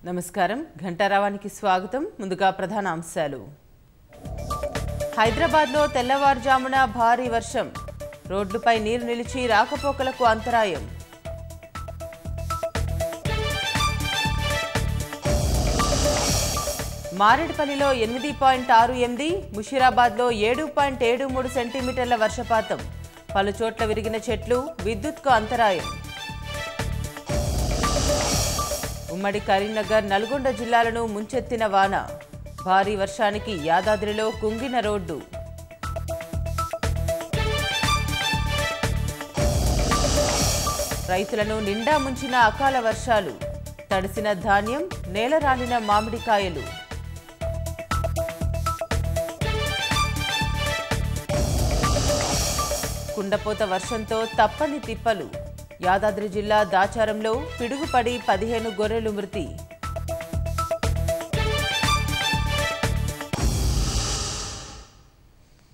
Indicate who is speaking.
Speaker 1: నమస్కారం ఘంటారావానికి స్వాగతం ముందుగా ప్రధాన అంశాలు హైదరాబాద్లో తెల్లవారుజామున భారీ వర్షం రోడ్లపై నీరు నిలిచి రాకపోకలకు అంతరాయం మారేడుపల్లిలో ఎనిమిది పాయింట్ ఆరు ఎనిమిది ముషీరాబాద్లో ఏడు పాయింట్ ఏడు మూడు సెంటీమీటర్ల వర్షపాతం పలు చోట్ల విరిగిన చెట్లు విద్యుత్కు అంతరాయం ఉమ్మడి కరీంనగర్ నల్గొండ జిల్లాలను ముంచెత్తిన వాన భారీ వర్షానికి యాదాద్రిలో కుంగిన రోడ్డు రైతులను నిండా ముంచిన అకాల వర్షాలు తడిసిన ధాన్యం నేలరాలిన మామిడికాయలు కుండపోత వర్షంతో తప్పని తిప్పలు యాదాద్రి జిల్లా దాచారంలో పిడుగుపడి పదిహేను గొర్రెలు మృతి